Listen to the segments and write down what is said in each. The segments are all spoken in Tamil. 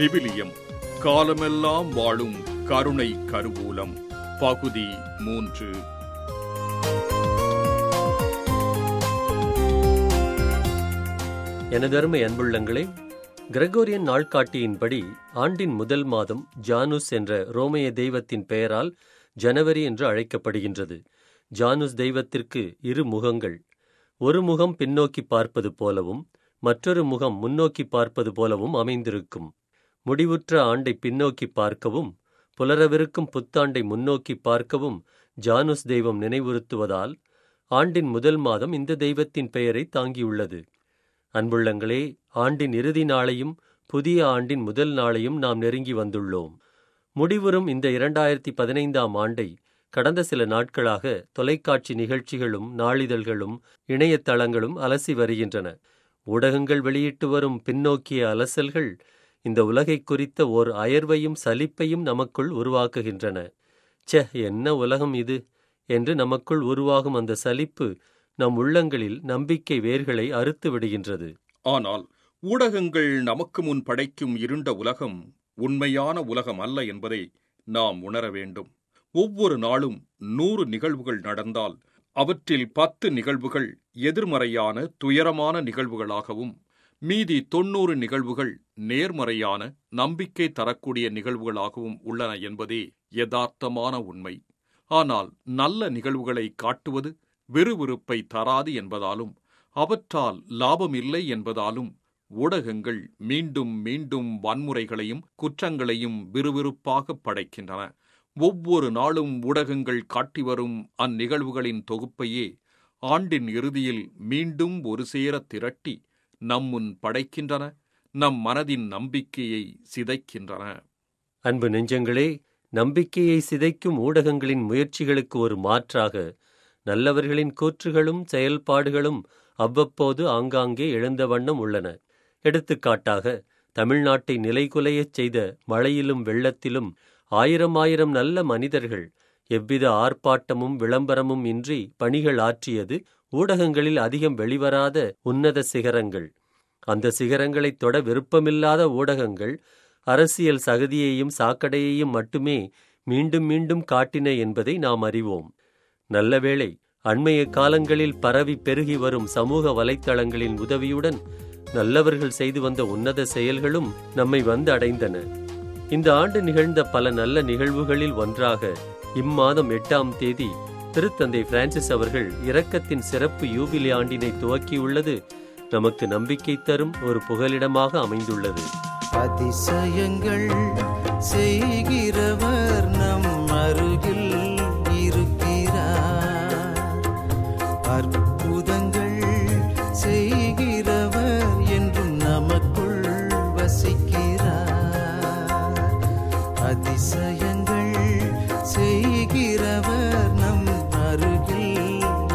விவிலியம் காலமெல்லாம் வாழும் கருணை கருவூலம் பகுதி மூன்று எனதருமை அன்புள்ளங்களே கிரெகோரியன் நாள்காட்டியின்படி ஆண்டின் முதல் மாதம் ஜானுஸ் என்ற ரோமைய தெய்வத்தின் பெயரால் ஜனவரி என்று அழைக்கப்படுகின்றது ஜானுஸ் தெய்வத்திற்கு இரு முகங்கள் ஒரு முகம் பின்னோக்கி பார்ப்பது போலவும் மற்றொரு முகம் முன்னோக்கி பார்ப்பது போலவும் அமைந்திருக்கும் முடிவுற்ற ஆண்டை பின்னோக்கி பார்க்கவும் புலரவிருக்கும் புத்தாண்டை முன்னோக்கி பார்க்கவும் ஜானுஸ் தெய்வம் நினைவுறுத்துவதால் ஆண்டின் முதல் மாதம் இந்த தெய்வத்தின் பெயரை தாங்கியுள்ளது அன்புள்ளங்களே ஆண்டின் இறுதி நாளையும் புதிய ஆண்டின் முதல் நாளையும் நாம் நெருங்கி வந்துள்ளோம் முடிவுறும் இந்த இரண்டாயிரத்தி பதினைந்தாம் ஆண்டை கடந்த சில நாட்களாக தொலைக்காட்சி நிகழ்ச்சிகளும் நாளிதழ்களும் இணையதளங்களும் அலசி வருகின்றன ஊடகங்கள் வெளியிட்டு வரும் பின்னோக்கிய அலசல்கள் இந்த உலகை குறித்த ஓர் அயர்வையும் சலிப்பையும் நமக்குள் உருவாக்குகின்றன ச்சே என்ன உலகம் இது என்று நமக்குள் உருவாகும் அந்த சலிப்பு நம் உள்ளங்களில் நம்பிக்கை வேர்களை அறுத்து விடுகின்றது ஆனால் ஊடகங்கள் நமக்கு முன் படைக்கும் இருண்ட உலகம் உண்மையான உலகம் அல்ல என்பதை நாம் உணர வேண்டும் ஒவ்வொரு நாளும் நூறு நிகழ்வுகள் நடந்தால் அவற்றில் பத்து நிகழ்வுகள் எதிர்மறையான துயரமான நிகழ்வுகளாகவும் மீதி தொன்னூறு நிகழ்வுகள் நேர்மறையான நம்பிக்கை தரக்கூடிய நிகழ்வுகளாகவும் உள்ளன என்பதே யதார்த்தமான உண்மை ஆனால் நல்ல நிகழ்வுகளை காட்டுவது விறுவிறுப்பை தராது என்பதாலும் அவற்றால் லாபமில்லை என்பதாலும் ஊடகங்கள் மீண்டும் மீண்டும் வன்முறைகளையும் குற்றங்களையும் விறுவிறுப்பாக படைக்கின்றன ஒவ்வொரு நாளும் ஊடகங்கள் காட்டி வரும் அந்நிகழ்வுகளின் தொகுப்பையே ஆண்டின் இறுதியில் மீண்டும் ஒரு சேர திரட்டி நம்முன் படைக்கின்றன நம் மனதின் நம்பிக்கையை சிதைக்கின்றன அன்பு நெஞ்சங்களே நம்பிக்கையை சிதைக்கும் ஊடகங்களின் முயற்சிகளுக்கு ஒரு மாற்றாக நல்லவர்களின் கூற்றுகளும் செயல்பாடுகளும் அவ்வப்போது ஆங்காங்கே எழுந்த வண்ணம் உள்ளன எடுத்துக்காட்டாக தமிழ்நாட்டை நிலைகுலையச் செய்த மழையிலும் வெள்ளத்திலும் ஆயிரம் ஆயிரம் நல்ல மனிதர்கள் எவ்வித ஆர்ப்பாட்டமும் விளம்பரமும் இன்றி பணிகள் ஆற்றியது ஊடகங்களில் அதிகம் வெளிவராத உன்னத சிகரங்கள் அந்த சிகரங்களைத் தொட விருப்பமில்லாத ஊடகங்கள் அரசியல் சகதியையும் சாக்கடையையும் மட்டுமே மீண்டும் மீண்டும் காட்டின என்பதை நாம் அறிவோம் நல்லவேளை அண்மைய காலங்களில் பரவி பெருகி வரும் சமூக வலைத்தளங்களின் உதவியுடன் நல்லவர்கள் செய்து வந்த உன்னத செயல்களும் நம்மை வந்து அடைந்தன இந்த ஆண்டு நிகழ்ந்த பல நல்ல நிகழ்வுகளில் ஒன்றாக இம்மாதம் எட்டாம் தேதி திருத்தந்தை பிரான்சிஸ் அவர்கள் இரக்கத்தின் சிறப்பு யூபிலி ஆண்டினை துவக்கியுள்ளது நமக்கு நம்பிக்கை தரும் ஒரு புகலிடமாக அமைந்துள்ளது அதிசயங்கள் செய்கிறவர் நம் அருகில் இருக்கிறார் அற்புதங்கள் செய்கிறவர் என்றும் நமக்குள் வசிக்கிறார் அதிசயங்கள் செய்கிறவர் நம் அருகில்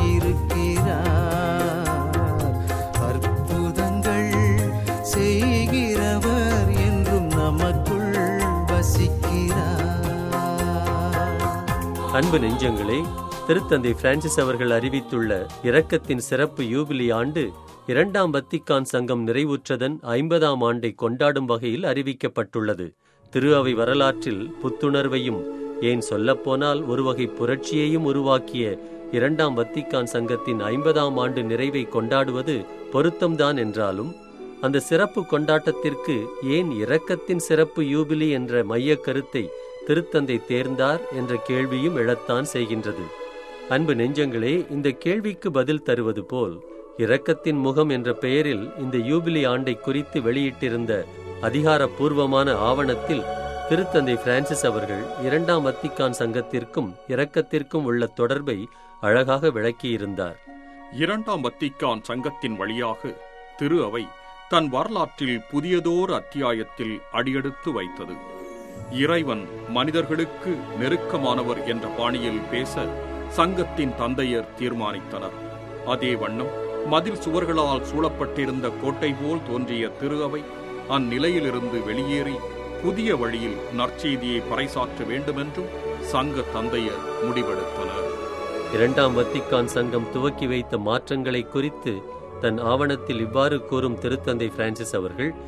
இருக்கிறார் அற்புதங்கள் செய்கிறவர் என்றும் நமக்குள் வசிக்கிறார் அன்பு நெஞ்சங்களே திருத்தந்தை பிரான்சிஸ் அவர்கள் அறிவித்துள்ள இரக்கத்தின் சிறப்பு யூபிலி ஆண்டு இரண்டாம் வத்திக்கான் சங்கம் நிறைவுற்றதன் ஐம்பதாம் ஆண்டை கொண்டாடும் வகையில் அறிவிக்கப்பட்டுள்ளது திரு அவை வரலாற்றில் புத்துணர்வையும் ஏன் சொல்லப்போனால் ஒரு வகை புரட்சியையும் உருவாக்கிய இரண்டாம் வத்திக்கான் சங்கத்தின் ஐம்பதாம் ஆண்டு நிறைவை கொண்டாடுவது பொருத்தம்தான் என்றாலும் அந்த சிறப்பு கொண்டாட்டத்திற்கு ஏன் இரக்கத்தின் சிறப்பு யூபிலி என்ற மையக் கருத்தை திருத்தந்தை தேர்ந்தார் என்ற கேள்வியும் எழத்தான் செய்கின்றது அன்பு நெஞ்சங்களே இந்த கேள்விக்கு பதில் தருவது போல் இரக்கத்தின் முகம் என்ற பெயரில் இந்த யூபிலி ஆண்டை குறித்து வெளியிட்டிருந்த அதிகாரப்பூர்வமான ஆவணத்தில் திருத்தந்தை பிரான்சிஸ் அவர்கள் இரண்டாம் வத்திக்கான் சங்கத்திற்கும் இரக்கத்திற்கும் உள்ள தொடர்பை அழகாக விளக்கியிருந்தார் இரண்டாம் வத்திக்கான் சங்கத்தின் வழியாக திரு அவை தன் வரலாற்றில் புதியதோர் அத்தியாயத்தில் அடியெடுத்து வைத்தது இறைவன் மனிதர்களுக்கு நெருக்கமானவர் என்ற பாணியில் பேச சங்கத்தின் தந்தையர் தீர்மானித்தனர் அதே வண்ணம் மதில் சுவர்களால் சூழப்பட்டிருந்த கோட்டை போல் தோன்றிய திரு அவை அந்நிலையிலிருந்து வெளியேறி புதிய வழியில் நற்செய்தியை பறைசாற்ற வேண்டுமென்றும் சங்க தந்தையர் முடிவெடுத்தனர் இரண்டாம் வத்திக்கான் சங்கம் துவக்கி வைத்த மாற்றங்களை குறித்து தன் ஆவணத்தில் இவ்வாறு கூறும் திருத்தந்தை பிரான்சிஸ் அவர்கள்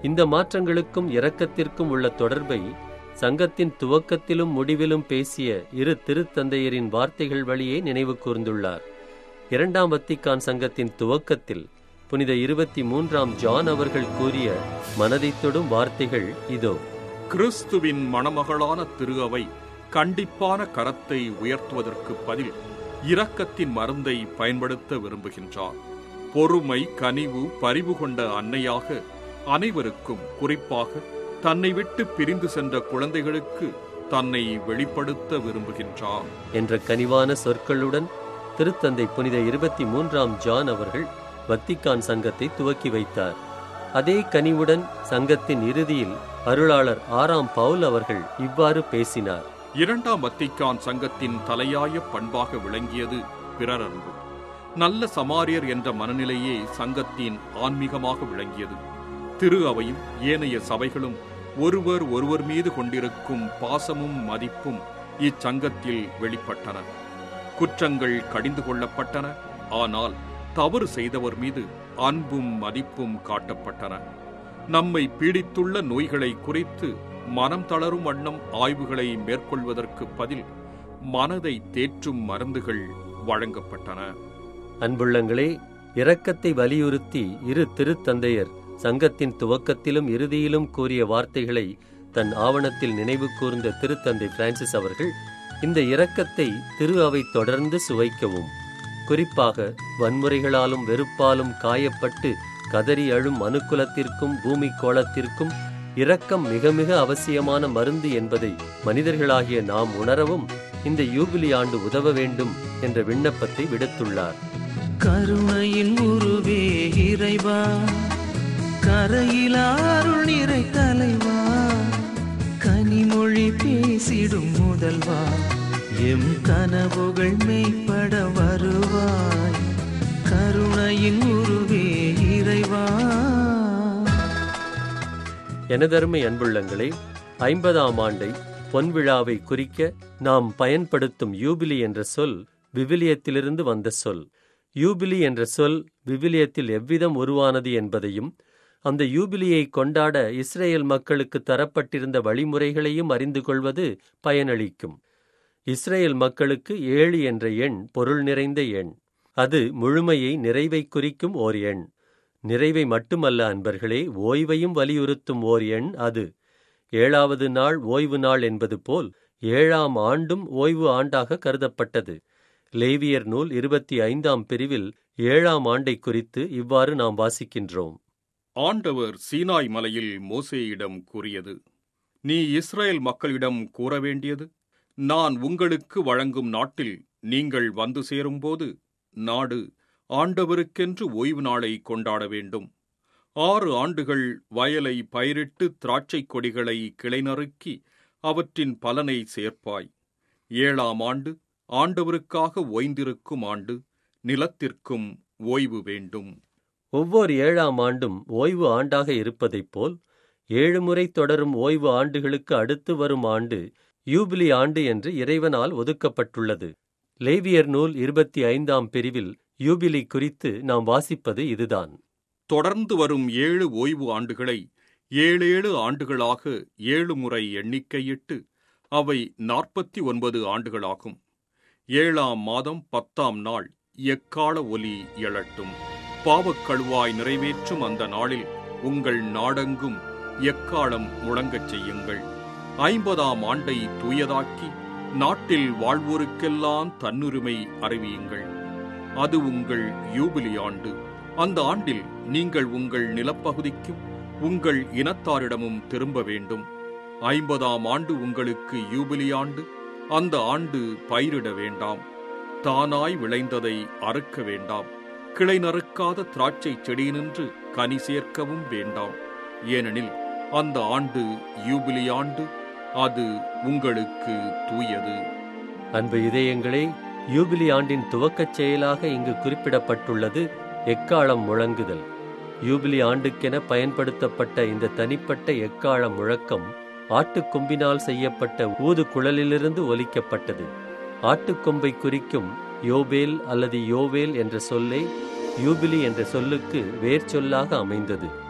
இந்த மாற்றங்களுக்கும் இரக்கத்திற்கும் உள்ள தொடர்பை சங்கத்தின் துவக்கத்திலும் முடிவிலும் பேசிய இரு திருத்தந்தையரின் வார்த்தைகள் வழியே நினைவு கூர்ந்துள்ளார் இரண்டாம் வத்திக்கான் சங்கத்தின் துவக்கத்தில் புனித இருபத்தி மூன்றாம் ஜான் அவர்கள் கூறிய மனதை தொடும் வார்த்தைகள் இதோ கிறிஸ்துவின் மணமகளான திரு அவை கண்டிப்பான கரத்தை உயர்த்துவதற்கு பதில் இரக்கத்தின் மருந்தை பயன்படுத்த விரும்புகின்றார் பொறுமை கனிவு பரிவு கொண்ட அன்னையாக அனைவருக்கும் குறிப்பாக தன்னை விட்டு பிரிந்து சென்ற குழந்தைகளுக்கு தன்னை வெளிப்படுத்த விரும்புகின்றார் என்ற கனிவான சொற்களுடன் திருத்தந்தை புனித இருபத்தி மூன்றாம் ஜான் அவர்கள் வத்திக்கான் சங்கத்தை துவக்கி வைத்தார் அதே கனிவுடன் சங்கத்தின் இறுதியில் அருளாளர் ஆறாம் பவுல் அவர்கள் இவ்வாறு பேசினார் இரண்டாம் வத்திக்கான் சங்கத்தின் தலையாய பண்பாக விளங்கியது பிறர் அன்பு நல்ல சமாரியர் என்ற மனநிலையே சங்கத்தின் ஆன்மீகமாக விளங்கியது திரு அவையும் ஏனைய சபைகளும் ஒருவர் ஒருவர் மீது கொண்டிருக்கும் பாசமும் மதிப்பும் இச்சங்கத்தில் வெளிப்பட்டன குற்றங்கள் கடிந்து கொள்ளப்பட்டன ஆனால் தவறு செய்தவர் மீது அன்பும் மதிப்பும் காட்டப்பட்டன நம்மை பீடித்துள்ள நோய்களை குறித்து மனம் தளரும் வண்ணம் ஆய்வுகளை மேற்கொள்வதற்கு பதில் மனதை தேற்றும் மருந்துகள் வழங்கப்பட்டன அன்புள்ளங்களே இரக்கத்தை வலியுறுத்தி இரு திருத்தந்தையர் சங்கத்தின் துவக்கத்திலும் இறுதியிலும் கூறிய வார்த்தைகளை தன் ஆவணத்தில் நினைவு கூர்ந்த திருத்தந்தை பிரான்சிஸ் அவர்கள் இந்த இரக்கத்தை திரு அவை தொடர்ந்து சுவைக்கவும் குறிப்பாக வன்முறைகளாலும் வெறுப்பாலும் காயப்பட்டு கதறி அழும் மனுக்குலத்திற்கும் பூமி கோளத்திற்கும் இரக்கம் மிக மிக அவசியமான மருந்து என்பதை மனிதர்களாகிய நாம் உணரவும் இந்த யூபிலி ஆண்டு உதவ வேண்டும் என்ற விண்ணப்பத்தை விடுத்துள்ளார் கருணையின் உருவே இறைவா கரையிலாருள் நிறை தலைவா கனிமொழி பேசிடும் முதல்வா எம் கனவுகள் மெய்ப்பட வருவாய் கருணையின் உருவே இறைவா எனதருமை அன்புள்ளங்களே ஐம்பதாம் ஆண்டை பொன்விழாவை குறிக்க நாம் பயன்படுத்தும் யூபிலி என்ற சொல் விவிலியத்திலிருந்து வந்த சொல் யூபிலி என்ற சொல் விவிலியத்தில் எவ்விதம் உருவானது என்பதையும் அந்த யூபிலியை கொண்டாட இஸ்ரேல் மக்களுக்கு தரப்பட்டிருந்த வழிமுறைகளையும் அறிந்து கொள்வது பயனளிக்கும் இஸ்ரேல் மக்களுக்கு ஏழு என்ற எண் பொருள் நிறைந்த எண் அது முழுமையை நிறைவை குறிக்கும் ஓர் எண் நிறைவை மட்டுமல்ல அன்பர்களே ஓய்வையும் வலியுறுத்தும் ஓர் எண் அது ஏழாவது நாள் ஓய்வு நாள் என்பது போல் ஏழாம் ஆண்டும் ஓய்வு ஆண்டாக கருதப்பட்டது லேவியர் நூல் இருபத்தி ஐந்தாம் பிரிவில் ஏழாம் ஆண்டை குறித்து இவ்வாறு நாம் வாசிக்கின்றோம் ஆண்டவர் சீனாய் மலையில் மோசேயிடம் கூறியது நீ இஸ்ரேல் மக்களிடம் கூற வேண்டியது நான் உங்களுக்கு வழங்கும் நாட்டில் நீங்கள் வந்து சேரும்போது நாடு ஆண்டவருக்கென்று ஓய்வு நாளை கொண்டாட வேண்டும் ஆறு ஆண்டுகள் வயலை பயிரிட்டு திராட்சைக் கொடிகளை கிளைநறுக்கி அவற்றின் பலனை சேர்ப்பாய் ஏழாம் ஆண்டு ஆண்டவருக்காக ஓய்ந்திருக்கும் ஆண்டு நிலத்திற்கும் ஓய்வு வேண்டும் ஒவ்வொரு ஏழாம் ஆண்டும் ஓய்வு ஆண்டாக இருப்பதைப் போல் ஏழு முறை தொடரும் ஓய்வு ஆண்டுகளுக்கு அடுத்து வரும் ஆண்டு யூபிலி ஆண்டு என்று இறைவனால் ஒதுக்கப்பட்டுள்ளது லேவியர் நூல் இருபத்தி ஐந்தாம் பிரிவில் யூபிலி குறித்து நாம் வாசிப்பது இதுதான் தொடர்ந்து வரும் ஏழு ஓய்வு ஆண்டுகளை ஏழேழு ஆண்டுகளாக ஏழு முறை எண்ணிக்கையிட்டு அவை நாற்பத்தி ஒன்பது ஆண்டுகளாகும் ஏழாம் மாதம் பத்தாம் நாள் எக்கால ஒலி எழட்டும் பாவக்கழுவாய் நிறைவேற்றும் அந்த நாளில் உங்கள் நாடெங்கும் எக்காலம் முழங்கச் செய்யுங்கள் ஐம்பதாம் ஆண்டை தூயதாக்கி நாட்டில் வாழ்வோருக்கெல்லாம் தன்னுரிமை அறிவியுங்கள் அது உங்கள் யூபிலி ஆண்டு அந்த ஆண்டில் நீங்கள் உங்கள் நிலப்பகுதிக்கும் உங்கள் இனத்தாரிடமும் திரும்ப வேண்டும் ஐம்பதாம் ஆண்டு உங்களுக்கு யூபிலி ஆண்டு அந்த ஆண்டு பயிரிட வேண்டாம் தானாய் விளைந்ததை அறுக்க வேண்டாம் கிளை நறுக்காத திராட்சை செடியினின்று கனி சேர்க்கவும் வேண்டாம் ஏனெனில் அந்த ஆண்டு யூபிலி ஆண்டு அது உங்களுக்கு தூயது அன்பு இதயங்களே யூபிலி ஆண்டின் துவக்கச் செயலாக இங்கு குறிப்பிடப்பட்டுள்ளது எக்காலம் முழங்குதல் யூபிலி ஆண்டுக்கென பயன்படுத்தப்பட்ட இந்த தனிப்பட்ட எக்கால முழக்கம் ஆட்டுக்கொம்பினால் செய்யப்பட்ட ஊது குழலிலிருந்து ஒலிக்கப்பட்டது ஆட்டுக்கொம்பை குறிக்கும் யோபேல் அல்லது யோவேல் என்ற சொல்லே யூபிலி என்ற சொல்லுக்கு வேர்ச்சொல்லாக அமைந்தது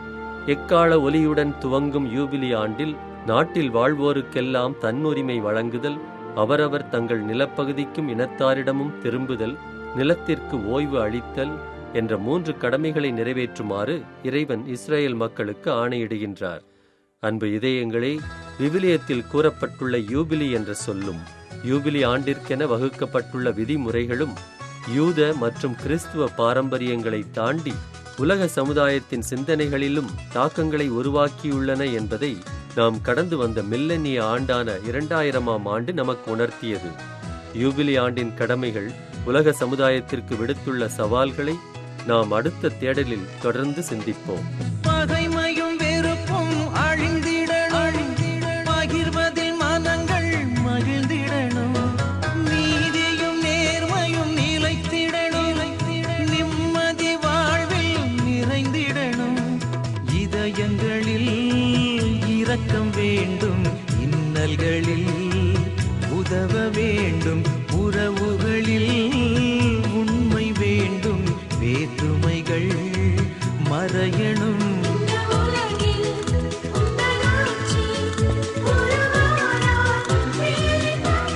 எக்கால ஒலியுடன் துவங்கும் யூபிலி ஆண்டில் நாட்டில் வாழ்வோருக்கெல்லாம் தன்னுரிமை வழங்குதல் அவரவர் தங்கள் நிலப்பகுதிக்கும் இனத்தாரிடமும் திரும்புதல் நிலத்திற்கு ஓய்வு அளித்தல் என்ற மூன்று கடமைகளை நிறைவேற்றுமாறு இறைவன் இஸ்ரேல் மக்களுக்கு ஆணையிடுகின்றார் அன்பு இதயங்களே விவிலியத்தில் கூறப்பட்டுள்ள யூபிலி என்ற சொல்லும் யூபிலி ஆண்டிற்கென வகுக்கப்பட்டுள்ள விதிமுறைகளும் யூத மற்றும் கிறிஸ்துவ பாரம்பரியங்களை தாண்டி உலக சமுதாயத்தின் சிந்தனைகளிலும் தாக்கங்களை உருவாக்கியுள்ளன என்பதை நாம் கடந்து வந்த மில்லனிய ஆண்டான இரண்டாயிரமாம் ஆண்டு நமக்கு உணர்த்தியது யூபிலி ஆண்டின் கடமைகள் உலக சமுதாயத்திற்கு விடுத்துள்ள சவால்களை நாம் அடுத்த தேடலில் தொடர்ந்து சிந்திப்போம் பகைமையும் வெறுப்பும் அழிந்திடணும் பகிர்வதில் மனங்கள் மகிழ்ந்திடணும் நீதியும் நேர்மையும் நிலைத்திடணும் நிம்மதி வாழ்வில் நிறைந்திடணும் இதயங்களில் இரக்கம் வேண்டும் இன்னல்களில் உதவ வேண்டும் உறவுகளில் உண்மை வேண்டும் வேற்றுமைகள் மறையணும் இந்த உலகில் உங்கள் ஆட்சி உருவானால் வேண்டாம்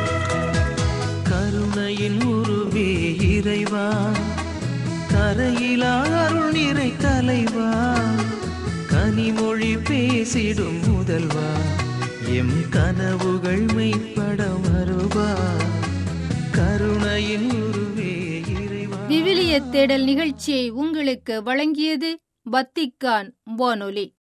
கருணையின் உருவே இறைவா கரையிலா அருள் நிறை தலைவா கனிமொழி பேசிடும் முதல்வா எம் கனவுகள் மெய்ப்பட வருவா கருணையின் உருவே இறைவா விவிலிய தேடல் நிகழ்ச்சியை உங்களுக்கு வழங்கியது வத்திக்கான் வானொலி